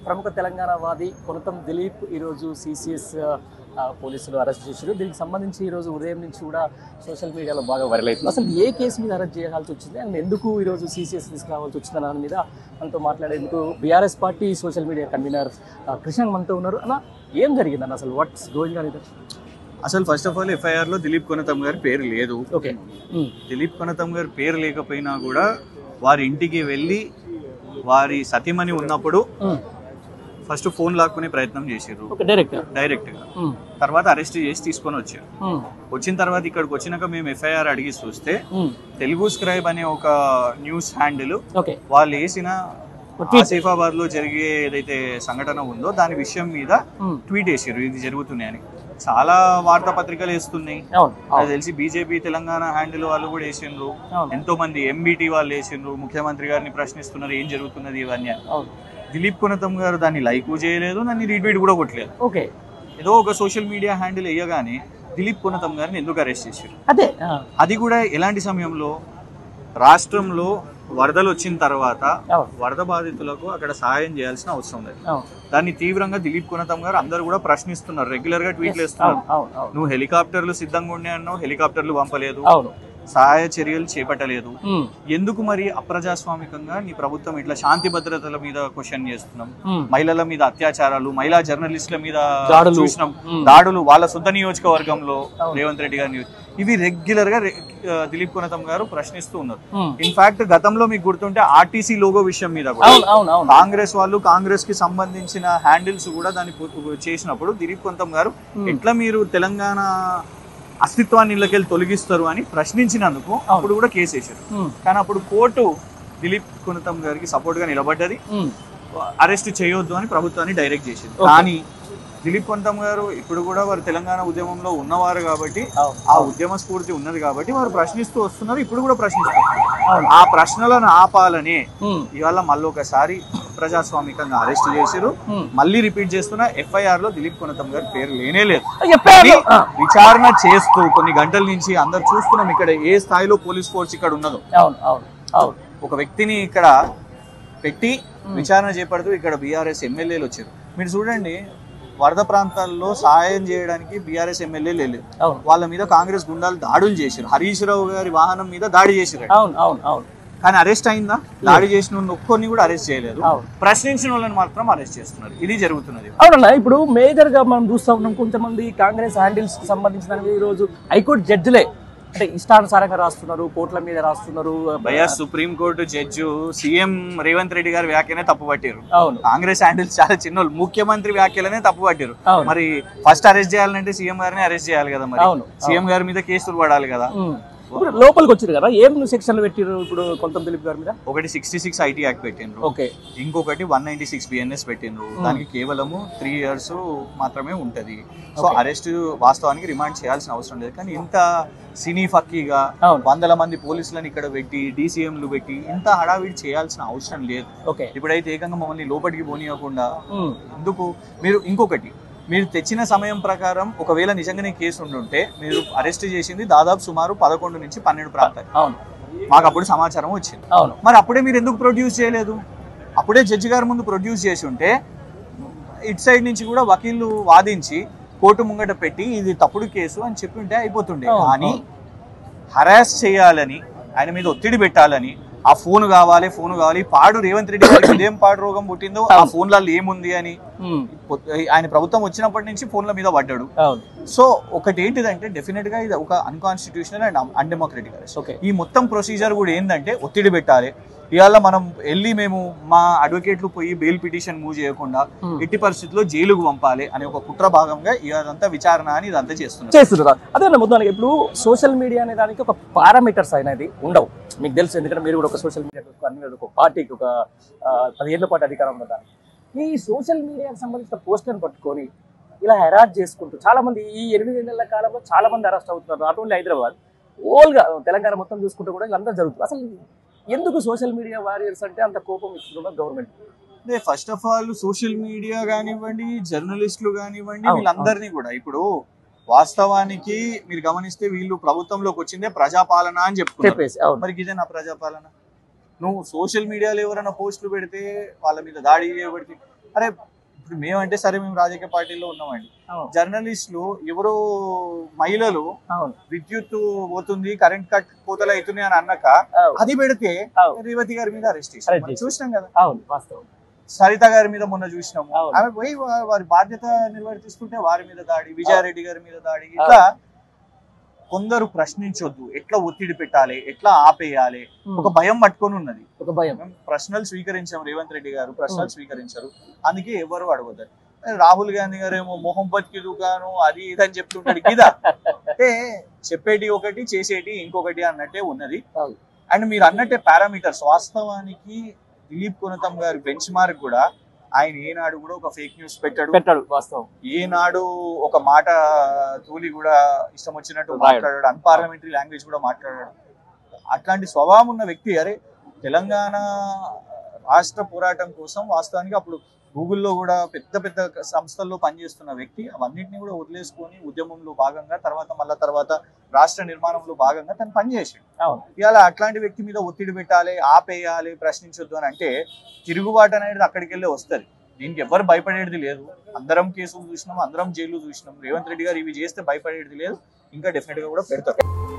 ప్రముఖ తెలంగాణ వాది కొనతం దిలీప్ ఈరోజు సిసిఎస్ పోలీసులు అరెస్ట్ చేశారు దీనికి సంబంధించి ఈరోజు ఉదయం నుంచి కూడా సోషల్ మీడియాలో బాగా వైరల్ అవుతుంది అసలు ఏ కేసు మీద అరెస్ట్ చేయాల్సి వచ్చింది అండ్ ఎందుకు ఈరోజు సిసిఎస్ తీసుకురావాల్సి వచ్చింది దాని మీద మనతో మాట్లాడేందుకు BRS party social media convener Krishna మనతో ఉన్నారు అన్న ఏం జరిగిందన్న అసలు వాట్స్ గోయింగ్ అనేది అసలు ఫస్ట్ ఆఫ్ ఆల్ ఎఫ్ఐఆర్ లో దిలీప్ కొనతం గారి పేరు లేదు ఓకే దిలీప్ కొనతం గారి పేరు లేకపోయినా కూడా వారి ఇంటికి వెళ్ళి వారి సతీమణి ఉన్నప్పుడు ఫస్ట్ ఫోన్ లాక్కునే ప్రయత్నం చేసారు ఓకే డైరెక్ట్ డైరెక్ట్ గా తర్వాత అరెస్ట్ చేసి తీసుకొని వచ్చారు వచ్చిన తర్వాత ఇక్కడికి వచ్చినాక మేము ఎఫ్ఐఆర్ అడిగి చూస్తే తెలుగు స్క్రైబ్ అనే ఒక న్యూస్ హ్యాండిల్ ఓకే వాళ్ళు వేసిన ఆసిఫాబాద్ లో జరిగే ఏదైతే సంఘటన ఉందో దాని విషయం మీద ట్వీట్ వేసారు ఇది జరుగుతున్నాయని చాలా వార్తాపత్రికలు వేస్తున్నాయి అవును నాకు తెలిసి బీజేపీ తెలంగాణ హ్యాండిల్ వాళ్ళు కూడా వేసిండ్రు అవును ఎంతో మంది ఎంబీటీ వాళ్ళు వేసిండ్రు ముఖ్యమంత్రి గారిని ప్రశ్నిస్తున్నారు ఏం జరుగుతున్నది ఇవన్నీ అని. అవును దిలీప్ కొనతం గారు దాన్ని లైక్ చేయలేదు దాన్ని రీట్వీట్ కూడా కొట్టలేదు ఓకే ఏదో ఒక సోషల్ మీడియా హ్యాండిల్ వేయగానే దిలీప్ కొనతం గారిని ఎందుకు అరెస్ట్ చేశారు అదే అది కూడా ఎలాంటి సమయంలో రాష్ట్రంలో వరదలు వచ్చిన తర్వాత అవును వరద బాధితులకు అక్కడ సహాయం చేయాల్సిన అవసరం లేదు అవును దాన్ని తీవ్రంగా దిలీప్ కొనతం గారు అందరూ కూడా ప్రశ్నిస్తున్నారు రెగ్యులర్ గా ట్వీట్లు వేస్తున్నారు అవును అవును అవును నువ్వు హెలికాప్టర్లు సిద్ధంగా ఉండే అన్నావు హెలికాప్టర్లు పంపలేదు అవును సహాయ చర్యలు చేపట్టలేదు ఉమ్, ఎందుకు మరి అప్రజాస్వామికంగా నీ ప్రభుత్వం ఇట్లా శాంతి భద్రతల మీద క్వశ్చన్ చేస్తున్నాం ఉమ్, మహిళల మీద అత్యాచారాలు మహిళా జర్నలిస్టుల మీద దాడులు. చూసినాం ఉమ్. దాడులు వాళ్ళ సొంత నియోజకవర్గంలో అవును. రేవంత్ రెడ్డి గారి నియోజక- ఇవి రెగ్యులర్ గా రె- ఆ, దిలీప్ కొనతం గారు ప్రశ్నిస్తూ ఉన్నారు ఉమ్. ఇన్ఫాక్ట్ గతంలో మీకు గుర్తుంటే ఆర్టీసీ లోగో విషయం మీద కూడా అవును అవును అవును కాంగ్రెస్ వాళ్ళు కాంగ్రెస్ కి సంబంధించిన హ్యాండిల్స్ కూడా దాన్ని పు- చేసినప్పుడు దిలీప్ కొంతం గారు ఉమ్. ఎట్లా మీరు తెలంగాణ అస్తిత్వాన్ని ఇళ్ళకెళ్ళి తొలగిస్తారు అని ప్రశ్నించినందుకు అప్పుడు కూడా కేసు వేశారు ఉమ్, కానీ అప్పుడు కోర్టు దిలీప్ కునతం గారికి సపోర్ట్ గా నిలబడ్డది ఉమ్, అరెస్ట్ చేయొద్దు అని ప్రభుత్వాన్ని డైరెక్ట్ చేసింది Okay. కానీ దిలీప్ కొంతం గారు ఇప్పుడు కూడా వారు తెలంగాణ ఉద్యమంలో ఉన్నవారు కాబట్టి అవును ఆ ఉద్యమ స్ఫూర్తి ఉన్నది కాబట్టి వారు ప్రశ్నిస్తూ వస్తున్నారు ఇప్పుడు కూడా ప్రశ్నిస్తున్నారు అవును ఆ ప్రశ్నలను ఆపాలని ఉమ్, ఇవాళ మళ్ళీ ఒకసారి ప్రజాస్వామికంగా అరెస్ట్ చేసిరు ఉమ్. మళ్ళీ రిపీట్ చేస్తున్న ఎఫ్ఐఆర్ లో దిలీప్ కొనతం గారి పేరు లేనే లేదు చెప్పారు కానీ విచారణ చేస్తూ కొన్ని గంటల నుంచి అందరు చూస్తున్నాం ఇక్కడ ఏ స్థాయిలో పోలీస్ ఫోర్స్ ఇక్కడ ఉన్నదో అవును అవును అవును ఒక వ్యక్తిని ఇక్కడ పెట్టి విచారణ చేపడుతూ ఇక్కడ బీఆర్ఎస్ ఎమ్మెల్యేలు వచ్చారు మీరు చూడండి వరద ప్రాంతాల్లో సహాయం చేయడానికి బీఆర్ఎస్ ఎమ్మెల్యేలు వెళ్ళారు అవును వాళ్ళ మీద కాంగ్రెస్ గుండాలు దాడులు చేశారు హరీష్ రావు గారి వాహనం మీద దాడి చేశారు అవును అవును అవును కానీ అరెస్ట్ అయిందా దాడి చేసిన వాళ్ళని ఒక్కొన్ని కూడా అరెస్ట్ చేయలేదు అవును. ప్రశ్నించిన వాళ్ళని మాత్రం అరెస్ట్ చేస్తున్నారు ఇది జరుగుతున్నది అవునన్నా ఇప్పుడు మేజర్ గా మనం చూస్తా ఉన్నాం కొంతమంది కాంగ్రెస్ హ్యాండిల్స్ కి సంబంధించిన ఈ రోజు హైకోర్టు జడ్జిలే అంటే ఇష్టానుసారంగా రాస్తున్నారు కోర్టుల మీద రాస్తున్నారు భయ supreme court judge CM Revanth Reddy గారి వ్యాఖ్యనే తప్పు పట్టారు అవును కాంగ్రెస్ హ్యాండిల్స్ చాలా చిన్నోళ్ళు ముఖ్యమంత్రి వ్యాఖ్యలనే తప్పు పట్టారు అవును. మరి ఫస్ట్ అరెస్ట్ చేయాలంటే సీఎం గారిని అరెస్ట్ చేయాలి కదా మరి అవును సీఎం గారి మీద కేసులు పడాలి కదా ఉమ్. ఇప్పుడు లోపలికి వచ్చారు కదా ఏం సెక్షన్లు పెట్టారు ఇప్పుడు కొంత దిలీప్ గారి మీద ఒకటి సిక్స్టీ సిక్స్ ఐటీ యాక్ట్ పెట్టిండ్రు ఓకే ఇంకొకటి వన్ నైన్టీ సిక్స్ బిఎన్ఎస్ పెట్టిండ్రు దానికి కేవలము త్రీ ఇయర్స్ మాత్రమే ఉంటది సో Okay. అరెస్ట్ వాస్తవానికి రిమాండ్ చేయాల్సిన అవసరం లేదు కానీ ఇంత సినీ ఫక్కీగా అవును వందల మంది పోలీసులను ఇక్కడ పెట్టి డీసీఎంలు పెట్టి ఇంత హడావిడి చేయాల్సిన అవసరం లేదు ఓకే ఇప్పుడైతే ఏకంగా మమ్మల్ని లోపలికి పోనీయకుండా ఉమ్. ఎందుకు మీరు ఇంకొకటి మీరు తెచ్చిన సమయం ప్రకారం ఒకవేళ నిజంగానే కేసు ఉండుంటే మీరు అరెస్ట్ చేసింది దాదాపు సుమారు పదకొండు నుంచి పన్నెండు ప్రాంతాలు అవును మాకు అప్పుడు సమాచారం వచ్చింది అవును మరి అప్పుడే మీరు ఎందుకు ప్రొడ్యూస్ చేయలేదు అప్పుడే జడ్జి గారి ముందు ప్రొడ్యూస్ చేసి ఉంటే ఇటు సైడ్ నుంచి కూడా వకీళ్ళు వాదించి కోర్టు ముంగట పెట్టి ఇది తప్పుడు కేసు అని చెప్పి ఉంటే అయిపోతుండే అవును, కానీ హరాస్ చేయాలని ఆయన మీద ఒత్తిడి పెట్టాలని ఆ ఫోన్ కావాలి ఫోన్ కావాలి పాడు రేవంత్ రెడ్డి గారికి ఇదేం పాడు రోగం పుట్టిందో ఆ ఫోన్లలో ఏముంది అని ఉమ్. పొ- ఆయన ప్రభుత్వం వచ్చినప్పటి నుంచి ఫోన్ల మీద పడ్డాడు అవును సో ఒకటి ఏంటిదంటే డెఫినెట్ గా ఇది ఒక unconstitutional and undemocratic arrest okay ఈ మొత్తం ప్రొసీజర్ కూడా ఏంటంటే ఒత్తిడి పెట్టాలి ఇవాళ మనం వెళ్ళి మేము మా అడ్వకేట్లు పోయి బెయిల్ పిటిషన్ మూవ్ చేయకుండా Hmm. ఎట్టి పరిస్థితుల్లో జైలుకు పంపాలి అనే ఒక కుట్ర భాగంగా ఇదంతా విచారణ అని ఇదంతా చేస్తున్నారు చేస్తున్నారు అదే మొత్తానికి ఇప్పుడు సోషల్ మీడియా అనే దానికి ఒక పారామీటర్స్ అనేది ఉండవు మీకు తెలుసు ఎందుకంటే మీరు కూడా ఒక సోషల్ మీడియా అన్ని ఒక పార్టీకి ఒక ఆ, పదిహేళ్ల పాటు అధికారం ఉన్న దానికి ఈ సోషల్ మీడియాకి సంబంధించిన పోస్టర్ని పట్టుకొని ఇలా హెరాస్ చేసుకుంటూ చాలా మంది ఈ ఎనిమిది నెలల కాలంలో చాలా మంది అరెస్ట్ అవుతున్నారు నాట్ ఓన్లీ హైదరాబాద్ ఓల్గా తెలంగాణ మొత్తం చూసుకుంటూ కూడా ఇదంతా జరుగుతుంది అసలు ఎందుకు సోషల్ మీడియా వారియర్స్ అంటే అంత కోపం ఇస్తున్నారు గవర్నమెంట్ అంటే first of all social media కానివ్వండి జర్నలిస్టులు కానివ్వండి అవును, వీళ్ళందరినీ కూడా ఇప్పుడు వాస్తవానికి మీరు గమనిస్తే వీళ్ళు ప్రభుత్వంలోకి వచ్చిందే ప్రజాపాలన అని చెప్పుకున్నారు చెప్పేసి అవును మరి ఇదే నా ప్రజాపాలన నువ్వు సోషల్ మీడియాలో ఎవరైనా పోస్టులు పెడితే వాళ్ళ మీద దాడి చేయబడితే అరే ఇప్పుడు మేమంటే సరే మేము రాజకీయ పార్టీలో ఉన్నామండి అవును జర్నలిస్టులు ఎవరో మహిళలు అవును విద్యుత్ పోతుంది కరెంట్ కట్ కోతలు అవుతున్నాయి అని అన్నాక అవును. అది పెడితే అవును. రేవతి గారి మీద అరెస్ట్ Arrest చేసి చేశారు. చూసినాం కదా అవును వాస్తవం సరిత గారి మీద మొన్న చూసినాము అవును. ఆమె పోయి వా- వారి బాధ్యత నిర్వర్తిస్తుంటే వారి మీద దాడి విజయారెడ్డి గారి మీద దాడి ఇట్లా కొందరు ప్రశ్నించొద్దు ఎట్లా ఒత్తిడి పెట్టాలి ఎట్లా ఆపేయాలి ఒక భయం పట్టుకొని ఉన్నది ఒక భయం మేము ప్రశ్నలు స్వీకరించాం రేవంత్ రెడ్డి గారు ప్రశ్నలు స్వీకరించారు అందుకే ఎవరు అడగతారు రాహుల్ గాంధీ గారు ఏమో మొహమ్మద్ కి దుకాను అది ఇది అని చెప్తుంటాడు గిదా అంటే చెప్పేటి ఒకటి చేసేటి ఇంకొకటి అన్నట్టే ఉన్నది అవును. అండ్ మీరు అన్నట్టే పారామీటర్స్ వాస్తవానికి దిలీప్ కొనతం గారి బెంచ్ మార్క్ కూడా ఆయన ఏనాడు కూడా ఒక ఫేక్ న్యూస్ పెట్టాడు పెట్టాడు వాస్తవం ఏనాడు ఒక మాట తూలి కూడా ఇష్టం వచ్చినట్టు రాయడు. మాట్లాడాడు అన్పార్లమెంటరీ లాంగ్వేజ్ కూడా మాట్లాడాడు అట్లాంటి స్వభావం ఉన్న వ్యక్తి అరే తెలంగాణ రాష్ట్ర పోరాటం కోసం వాస్తవానికి అప్పుడు గూగుల్లో కూడా పెద్ద పెద్ద సంస్థల్లో పనిచేస్తున్న వ్యక్తి అవన్నిటిని కూడా వదిలేసుకొని ఉద్యమంలో భాగంగా తర్వాత మళ్ళా తర్వాత రాష్ట్ర నిర్మాణంలో భాగంగా తను పనిచేసాడు అవును ఇవాళ అట్లాంటి వ్యక్తి మీద ఒత్తిడి పెట్టాలి ఆపేయాలి ప్రశ్నించొద్దు అని అంటే తిరుగుబాటు అనేది అక్కడికి వెళ్ళి వస్తుంది దీనికి ఎవరు భయపడేది లేదు అందరం కేసులు చూసినాం అందరం జైలు చూసినాం రేవంత్ రెడ్డి గారు ఇవి చేస్తే భయపడేది లేదు ఇంకా డెఫినెట్ గా కూడా పెడతారు